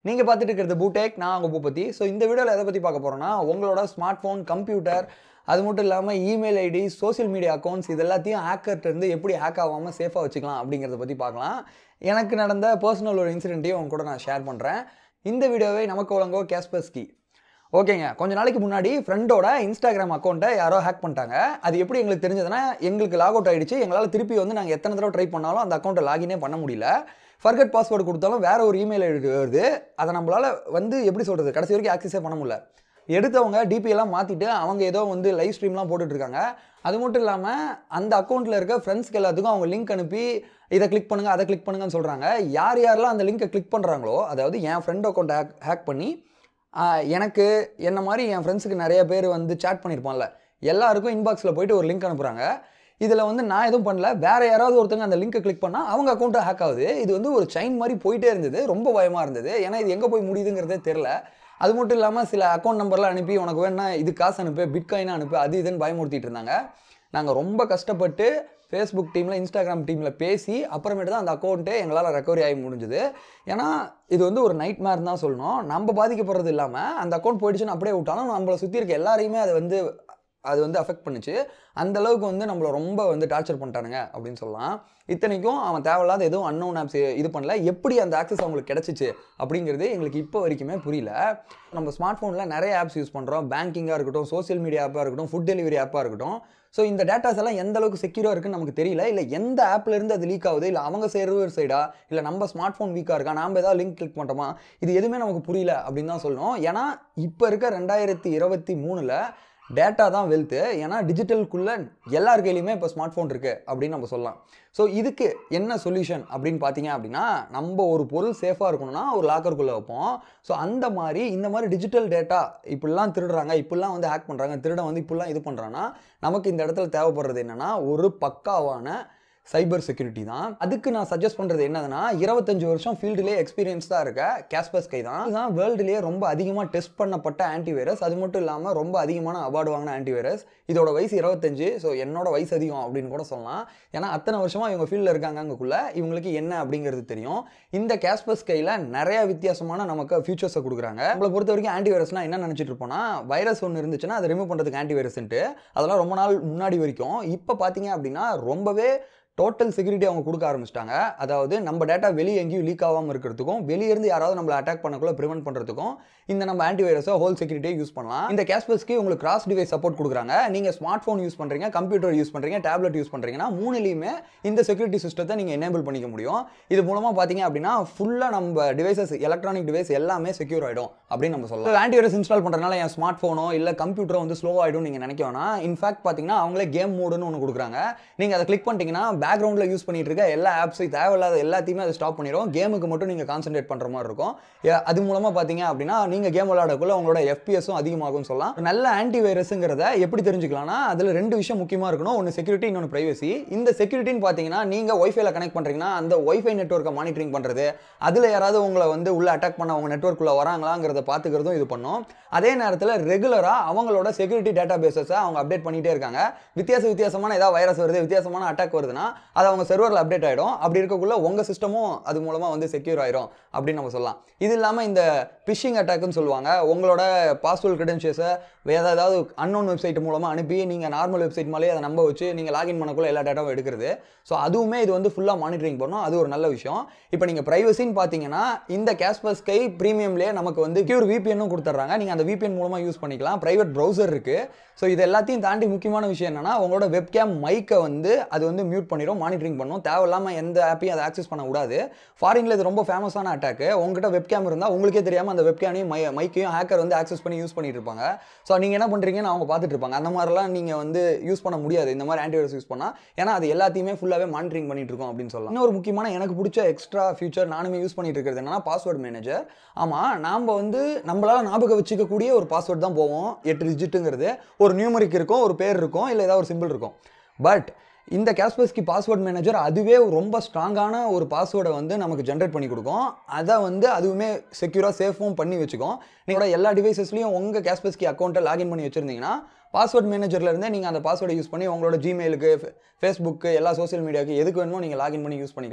நீங்கள் பார்த்துட்டு இருக்கிறது பூடெக் நான் உங்கள் பூபதி ஸோ இந்த வீடியோவில் எதை பற்றி பார்க்க போகிறோன்னா உங்களோட ஸ்மார்ட் ஃபோன் கம்ப்யூட்டர் அது மட்டும் இல்லாமல் email ID social media accounts இது எல்லாத்தையும் hacker-ட்ட இருந்து எப்படி ஹேக் ஆகாமல் சேஃபாக வச்சுக்கலாம் அப்படிங்கிறத பற்றி பார்க்கலாம் எனக்கு நடந்த பர்சனல் ஒரு இன்சிடென்ட்டையும் உங்க கூட நான் ஷேர் பண்ணுறேன் இந்த வீடியோவை நமக்கு வழங்கோ கேஸ்பர்ஸ்கி ஓகேங்க கொஞ்ச நாளைக்கு முன்னாடி ஃப்ரெண்டோட இன்ஸ்டாகிராம் அக்கௌண்ட்டை யாரோ ஹேக் பண்ணிட்டாங்க அது எப்படி எங்களுக்கு தெரிஞ்சதுன்னா எங்களுக்கு லாக் அவுட் ஆயிடுச்சு எங்களால் திருப்பி வந்து நாங்கள் எத்தனை தடவை ட்ரை பண்ணாலும் அந்த அக்கௌண்ட்டை லாகினே பண்ண முடியல ஃபர்கட் பாஸ்வேர்டு கொடுத்தாலும் வேற ஒரு இமெயில் ஐடி வருது அதை நம்மளால வந்து எப்படி சொல்றது கடைசி வரைக்கும் ஆக்சஸே பண்ண முடியல எடுத்தவங்க DP எல்லாம் மாற்றிட்டு அவங்க ஏதோ வந்து லைவ் ஸ்ட்ரீம்லாம் போட்டுட்டு இருக்காங்க அது மட்டும் இல்லாமல் அந்த அக்கௌண்ட்டில் இருக்க ஃப்ரெண்ட்ஸ்க்கு எல்லாத்துக்கும் அவங்க லிங்க் அனுப்பி இதை கிளிக் பண்ணுங்க அதை கிளிக் பண்ணுங்கன்னு சொல்கிறாங்க யார் யாரெல்லாம் அந்த லிங்கை கிளிக் பண்ணுறாங்களோ அதாவது என் ஃப்ரெண்ட் அக்கௌண்ட் ஹேக் ஹேக் பண்ணி ஆஹ், எனக்கு என்ன மாதிரி என் ஃப்ரெண்ட்ஸுக்கு நிறைய பேர் வந்து சேட் பண்ணியிருப்பான்ல எல்லாருக்கும் இன்பாக்ஸில் போயிட்டு ஒரு லிங்க் அனுப்புகிறாங்க இதில் வந்து நான் எதுவும் பண்ணல வேற யாராவது ஒருத்தங்க அந்த லிங்கை கிளிக் பண்ணால் அவங்க அக்கௌண்ட்டை ஹேக் ஆகுது இது வந்து ஒரு செயின் மாதிரி போயிட்டே இருந்தது ரொம்ப பயமாக இருந்தது ஏன்னா இது எங்கே போய் முடியுதுங்கிறதே தெரில அது மட்டும் இல்லாமல் சில அக்கௌண்ட் நம்பர்லாம் அனுப்பி உனக்கு வேணா இது காசு அனுப்பு பிட்காயின் அனுப்பு அது இதுன்னு பயமுறுத்திட்டு இருந்தாங்க நாங்கள் ரொம்ப கஷ்டப்பட்டு ஃபேஸ்புக் டீமில் இன்ஸ்டாகிராம் டீமில் பேசி அப்புறமேட்டு தான் அந்த அக்கௌண்ட்டே எங்களால் ரெக்கவரி ஆகி முடிஞ்சுது ஏன்னா இது வந்து ஒரு நைட் மேர் தான் சொல்லணும் நம்ம பாதிக்கப்படுறது இல்லாமல் அந்த அக்கௌண்ட் போயிடுச்சுன்னு அப்படியே விட்டாலும் நம்மளை சுற்றி இருக்க எல்லாரையுமே அது வந்து அது வந்து அஃபெக்ட் பண்ணுச்சு அந்த அளவுக்கு வந்து நம்மளை ரொம்ப வந்து டார்ச்சர் பண்ணிட்டானுங்க அப்படின்னு சொல்லலாம் இத்தனைக்கும் அவன் தேவையில்லாத எதுவும் அன்னோன் ஆப்ஸ் இது பண்ணல எப்படி அந்த ஆக்சஸ் அவங்களுக்கு கிடச்சிச்சு அப்படிங்கிறது எங்களுக்கு இப்போ வரைக்குமே புரியல நம்ம ஸ்மார்ட் ஃபோனில் நிறைய ஆப்ஸ் யூஸ் பண்ணுறோம் பேங்கிங்காக இருக்கட்டும் சோஷியல் மீடியா ஆப்பாக இருக்கட்டும் ஃபுட் டெலிவரி ஆப்பாக இருக்கட்டும் ஸோ இந்த டேட்டாஸ் எல்லாம் எந்த அளவுக்கு செக்யூராக இருக்குன்னு நமக்கு தெரியல இல்லை எந்த ஆப்ல இருந்து அது லீக் ஆகுது இல்லை அவங்க சர்வர் சைடா இல்லை நம்ம ஸ்மார்ட் ஃபோன் வீக்காக இருக்கா நாம ஏதாவது லிங்க் கிளிக் பண்ணிட்டோமா இது எதுவுமே நமக்கு புரியல அப்படின்னு தான் சொல்லணும் ஏன்னா இப்போ இருக்க ரெண்டாயிரத்தி இருபத்தி மூணில் டேட்டா தான் வெல்த்து ஏன்னா டிஜிட்டலுக்குள்ளே எல்லார் கையிலையுமே இப்போ ஸ்மார்ட் ஃபோன் இருக்குது அப்படின்னு நம்ம சொல்லலாம் ஸோ இதுக்கு என்ன சொல்யூஷன் அப்படின்னு பார்த்தீங்க அப்படின்னா நம்ம ஒரு பொருள் சேஃபாக இருக்கணும்னா ஒரு லாக்கருக்குள்ளே வைப்போம் ஸோ அந்த மாதிரி இந்த மாதிரி டிஜிட்டல் டேட்டா இப்படிலாம் திருடுறாங்க இப்படிலாம் வந்து ஹேக் பண்ணுறாங்க திருடன் வந்து இப்படிலாம் இது பண்ணுறாங்கன்னா நமக்கு இந்த இடத்துல தேவைப்படுறது என்னென்னா ஒரு பக்காவான சைபர் செக்யூரிட்டி தான் அதுக்கு நான் சஜஸ்ட் பண்ணுறது என்னதுன்னா இருபத்தஞ்சு வருஷம் ஃபீல்டுலேயே எக்ஸ்பீரியன்ஸ்டாக இருக்க கேஸ்பஸ் கை தான் இதுதான் வேர்ல்டுலேயே ரொம்ப அதிகமாக டெஸ்ட் பண்ணப்பட்ட ஆன்டிவைரஸ் அது மட்டும் இல்லாமல் ரொம்ப அதிகமான அவார்டு வாங்கின ஆன்டிவைரஸ் இதோட வயசு இருபத்தஞ்சு ஸோ என்னோட வயசு அதிகம் அப்படின்னு கூட சொல்லலாம் ஏன்னா அத்தனை வருஷமாக இவங்க ஃபீல்டில் இருக்காங்க அங்கக்குள்ள இவங்களுக்கு என்ன அப்படிங்கிறது தெரியும் இந்த கேஸ்பஸ் கையில் நிறைய வித்தியாசமான நமக்கு ஃபியூச்சர்ஸை கொடுக்குறாங்க நம்மளை பொறுத்த வரைக்கும் ஆன்டிவைரஸ்னா என்ன நினச்சிட்டு இருப்போம்னா வைரஸ் ஒன்று இருந்துச்சுன்னா அதை ரிமூவ் பண்ணுறதுக்கு ஆன்டிவைரஸ்ன்ட்டு அதெல்லாம் ரொம்ப நாள் முன்னாடி வரைக்கும் இப்போ பார்த்தீங்க அப்படின்னா ரொம்பவே டோட்டல் செக்யூரிட்டி அவங்க கொடுக்க ஆரம்பிச்சிட்டாங்க அதாவது நம்ம டேட்டா வெளியே எங்கேயும் லீக் ஆகாமல் இருக்கிறதுக்கும் வெளியே இருந்து யாராவது நம்மளை அட்டாக் பண்ணக்குள்ள ப்ரிவென்ட் பண்ணுறதுக்கும் இந்த நம்ம ஆன்டிவைரஸை ஹோல் செக்யூரிட்டியை யூஸ் பண்ணலாம் இந்த கேஸ்பஸ்க்கு உங்களுக்கு கிராஸ் டிவைஸ் சப்போர்ட் கொடுக்குறாங்க நீங்கள் ஸ்மார்ட் ஃபோன் யூஸ் பண்ணுறீங்க கம்ப்யூட்டர் யூஸ் பண்ணுறீங்க டேப்லெட் யூஸ் பண்ணுறீங்கன்னா மூணுலையுமே இந்த செக்யூரிட்டி சிஸ்டத்தை நீங்கள் எனேபிள் பண்ணிக்க முடியும் இது மூலமாக பார்த்தீங்க அப்படின்னா ஃபுல்லாக நம்ம டிவைசஸ் எலக்ட்ரானிக் டிவைஸ் எல்லாமே செக்யூர் ஆகிடும் அப்படின்னு நம்ம சொல்லலாம் ஆன்டிவைரஸ் இன்ஸ்டால் பண்ணுறதுனால என் ஸ்மார்ட் ஃபோனோ இல்லை கம்ப்யூட்டரோ வந்து ஸ்லோ ஆகிடும் நீங்கள் நினைக்க வேணாம் இன்ஃபேக்ட் பார்த்தீங்கன்னா அவங்களே கேம் மோடுன்னு ஒன்று கொடுக்குறாங்க நீங்கள் அதை கிளிக் பண்ணிட்டீங்கன்னா பேக்ரவுண்டில் யூஸ் பண்ணிட்டு இருக்க எல்லா ஆப்ஸையும் தேவையில்லாத எல்லாத்தையுமே அதை ஸ்டாப் பண்ணிடும் கேமுக்கு மட்டும் நீங்கள் கான்சென்ட்ரேட் பண்ணுற மாதிரி இருக்கும் ஏ- அது மூலமாக பார்த்தீங்க அப்படின்னா நீங்கள் கேம் விளையாடக்குள்ள உங்களோட எஃபிஎஸும் அதிகமாகும்னு சொல்லலாம் ஒரு நல்ல ஆன்டி வைரஸுங்கிறத எப்படி தெரிஞ்சுக்கலாம்னா அதில் ரெண்டு விஷயம் முக்கியமாக இருக்கணும் ஒன்று செக்யூரிட்டி இன்னொன்று ப்ரைவசி இந்த செக்யூரிட்டின்னு பார்த்தீங்கன்னா நீங்கள் ஒய்ஃபைல கனெக்ட் பண்ணுறீங்கன்னா அந்த ஒய்ஃபை நெட்ஒர்க்கை மானிட்டரிங் பண்ணுறது அதில் யாராவது உங்களை வந்து உள்ள அட்டாக் பண்ண அவங்க நெட்ஒர்க்குள்ளே வராங்களாங்கிறத பார்த்துக்கிறதும் இது பண்ணும் அதே நேரத்தில் ரெகுலராக அவங்களோட செக்யூரிட்டி டேட்டா பேசஸை அவங்க அப்டேட் பண்ணிகிட்டே இருக்காங்க வித்தியாச வித்தியாசமான ஏதாவது வைரஸ் வருது வித்தியாசமான அட்டாக் வருதுன்னா அது அவங்க சர்வரில் அப்டேட் ஆகிடும் அப்படி இருக்கக்குள்ள உங்கள் சிஸ்டமும் அது மூலமாக வந்து செக்யூர் ஆயிரும் அப்படின்னு நம்ம சொல்லலாம் இது இல்லாமல் இந்த பிஷிங் அட்டாக்னு சொல்லுவாங்க உங்களோட பாஸ்வேர்ட் கிரெடென்ஷியஸை வேறு ஏதாவது அன்னோன் வெப்சைட் மூலமாக அனுப்பி நீங்கள் நார்மல் வெப்சைட் மேலே அதை நம்ப வச்சு நீங்கள் லாகின் பண்ணக்குள்ள எல்லா டேட்டாவும் எடுக்கிறது ஸோ அதுவுமே இது வந்து ஃபுல்லாக மானிட்டரிங் பண்ணும் அது ஒரு நல்ல விஷயம் இப்போ நீங்கள் ப்ரைவசின்னு பார்த்தீங்கன்னா இந்த கேஸ்பர் ஸ்கை ப்ரீமியம்லேயே நமக்கு வந்து கியூர் விபிஎன்னும் கொடுத்துட்றாங்க நீங்கள் அந்த விபிஎன் மூலமாக யூஸ் பண்ணிக்கலாம் ப்ரைவேட் ப்ரௌசர் இருக்குது ஸோ இது எல்லாத்தையும் தாண்டி முக்கியமான விஷயம் என்னன்னா உங்களோட வெப்கேம் மைக்கை வந்து அது வந்து மியூட் பண்ணிடும் மானிட்டரிங் பண்ணும் தேவையில்லாமல் எந்த ஆப்பையும் அதை ஆக்சஸ் பண்ண விடாது ஃபாரின்ல இது ரொம்ப ஃபேமஸான அட்டாக்கு உங்ககிட்ட வெப்கேம் இருந்தால் உங்களுக்கே தெரியாமல் அந்த வெப்கேனையும் மை மைக்கையும் ஹேக்கர் வந்து ஆக்சஸ் பண்ணி யூஸ் பண்ணிட்டு இருப்பாங்க ஸோ நீங்கள் என்ன பண்ணுறீங்கன்னு அவங்க பார்த்துட்டு இருப்பாங்க அந்த மாதிரிலாம் நீங்கள் வந்து யூஸ் பண்ண முடியாது இந்த மாதிரி ஆன்டிவைரஸ் யூஸ் பண்ணால் ஏன்னா அது எல்லாத்தையுமே ஃபுல்லாகவே மானிட்டரிங் பண்ணிட்டு இருக்கோம் அப்படின்னு சொல்லலாம் இன்னொரு முக்கியமான எனக்கு பிடிச்ச எக்ஸ்ட்ரா ஃபியூச்சர் நானுமே யூஸ் பண்ணிட்டு இருக்கிறது என்னன்னா பாஸ்வேர்ட் மேனேஜர் ஆமாம் நாம் வந்து நம்மளால ஞாபகம் வச்சுக்கக்கூடிய ஒரு பாஸ்வேர்ட் தான் போவோம் எட்டு டிஜிட்டுங்கிறது ஒரு நியூமரிக் இருக்கும் ஒரு பேர் இருக்கும் இல்லை ஏதாவது ஒரு சிம்பிள் இருக்கும் பட் இந்த கேஸ்பஸ்கி பாஸ்வேர்ட் மேனேஜர் அதுவே ரொம்ப ஸ்ட்ராங்கான ஒரு பாஸ்வேர்டை வந்து நமக்கு ஜென்ரேட் பண்ணி கொடுக்கும் அதை வந்து அதுவுமே செக்யூராக சேஃபும் பண்ணி வச்சுக்கும் நீங்களோட எல்லா டிவைசஸ்லையும் உங்கள் கேஸ்பஸ்கி அக்கௌண்ட்டை லாகின் பண்ணி வச்சுருந்தீங்கன்னா பாஸ்வேர்ட் மேனேஜர்ல இருந்தே நீங்கள் அந்த பாஸ்வேர்டை யூஸ் பண்ணி உங்களோட ஜிமெயிலுக்கு ஃபேஸ்புக்கு எல்லா சோஷியல் மீடியாவுக்கு எதுக்கு வேணுமோ நீங்கள் லாகின் பண்ணி யூஸ் பண்ணிக்கலாம்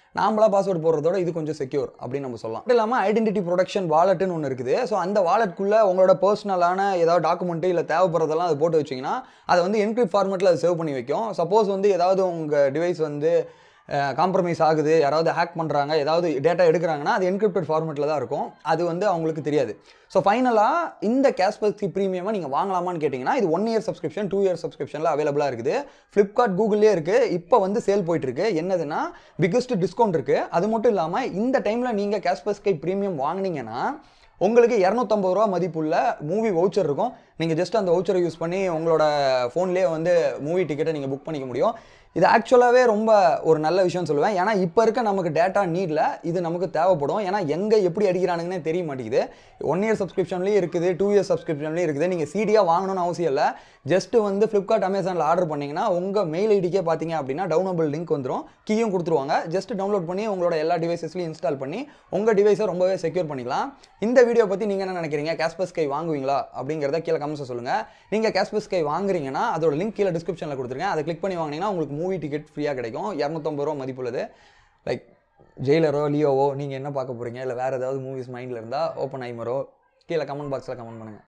நாமளா பாஸ்வேர்டு போடுறதோட இது கொஞ்சம் செக்யூர் அப்படின்னு நம்ம சொல்லலாம் அது இல்லாமல் ஐடென்டிட்டி ப்ரொடக்ஷன் வாலெட்னு ஒன்று இருக்குது ஸோ அந்த வாலெட்குள்ளே உங்களோட பர்சனலான ஏதாவது டாக்குமெண்ட்டு இல்லை தேவைப்படுறதெல்லாம் அது போட்டு வச்சிங்கன்னா அதை வந்து என்கிரிப்ட் ஃபார்மெட்டில் அது சேவ் பண்ணி வைக்கும் சப்போஸ் வந்து ஏதாவது உங்கள் டிவைஸ் வந்து காம்ப்ரமைஸ் ஆகுது யாராவது ஹேக் பண்ணுறாங்க ஏதாவது டேட்டா எடுக்கிறாங்கன்னா அது என்கிரிப்டட் ஃபார்மெட்டில் தான் இருக்கும் அது வந்து அவங்களுக்கு தெரியாது ஸோ ஃபைனலாக இந்த கேஸ்பர்ஸ்கி ப்ரீமியமாக நீங்கள் வாங்கலாமான்னு கேட்டிங்கன்னா இது one year subscription two year சப்ஸ்கிரிப்ஷனில் அவைலபிளாக இருக்குது ஃப்ளிப்கார்ட் கூகுள்லேயே இருக்குது இப்போ வந்து சேல் போயிட்டுருக்கு என்னதுன்னா பிக்கஸ்ட் டிஸ்கவுண்ட் இருக்குது அது மட்டும் இல்லாமல் இந்த டைமில் நீங்கள் கேஸ்பர்ஸ்கை ப்ரீமியம் வாங்கினீங்கன்னா உங்களுக்கு இரநூத்தம்பது ரூபா மதிப்புள்ள மூவி வவுச்சர் இருக்கும் நீங்கள் ஜஸ்ட் அந்த வவுச்சரை யூஸ் பண்ணி உங்களோட ஃபோன்லேயே வந்து மூவி டிக்கெட்டை நீங்கள் புக் பண்ணிக்க முடியும் இது ஆக்சுவலாகவே ரொம்ப ஒரு நல்ல விஷயம் சொல்லுவேன் ஏன்னா இப்போ இருக்க நமக்கு டேட்டா நீடில் இது நமக்கு தேவைப்படும் ஏன்னா எங்கே எப்படி அடிக்கிறானுங்கன்னே தெரிய மாட்டேங்குது ஒன் இயர் சப்ஸ்கிரிப்ஷன்லேயும் இருக்குது டூ இயர் சப்ஸ்கிரிப்ஷன்லேயும் இருக்குது நீங்கள் சிடியாக வாங்கணும்னு அவசியம் இல்லை ஜஸ்ட் வந்து ஃப்ளிப்கார்ட் அமேசானில் ஆர்டர் பண்ணிங்கன்னா உங்கள் மெயில் ஐடிக்கே பார்த்தீங்க அப்படின்னா டவுனபிள் லிங்க் வந்துடும் கீயும் கொடுத்துருவாங்க ஜஸ்ட் டவுன்லோட் பண்ணி உங்களோட எல்லா டிவைசஸ்லையும் இன்ஸ்டால் பண்ணி உங்கள் டிவைஸை ரொம்பவே செக்யூர் பண்ணிக்கலாம் இந்த வீடியோ பற்றி நீங்கள் என்ன நினைக்கிறீங்க கேஸ்பஸ் கை வாங்குவீங்களா அப்படிங்கிறத கீழே கமெண்ட்ஸை சொல்லுங்கள் நீங்கள் கேஸ்பஸ் கை வாங்குறீங்கன்னா அதோட லிங்க் கீழே டிஸ்கிரிப்ஷனில் கொடுத்துருக்கேன் அதை கிளிக் பண்ணி வாங்கினீங்கன்னா உங்களுக்கு மூவி டிக்கெட் ஃப்ரீயாக கிடைக்கும் இரநூத்தம்பது ரூபா மதிப்புள்ளது லைக் ஜெயிலரோ லியோவோ நீங்கள் என்ன பார்க்க போகிறீங்க இல்லை வேறு ஏதாவது மூவிஸ் மைண்டில் இருந்தால் ஓப்பன் ஐமரோ கீழே கமெண்ட் பாக்ஸில் கமெண்ட் பண்ணுங்கள்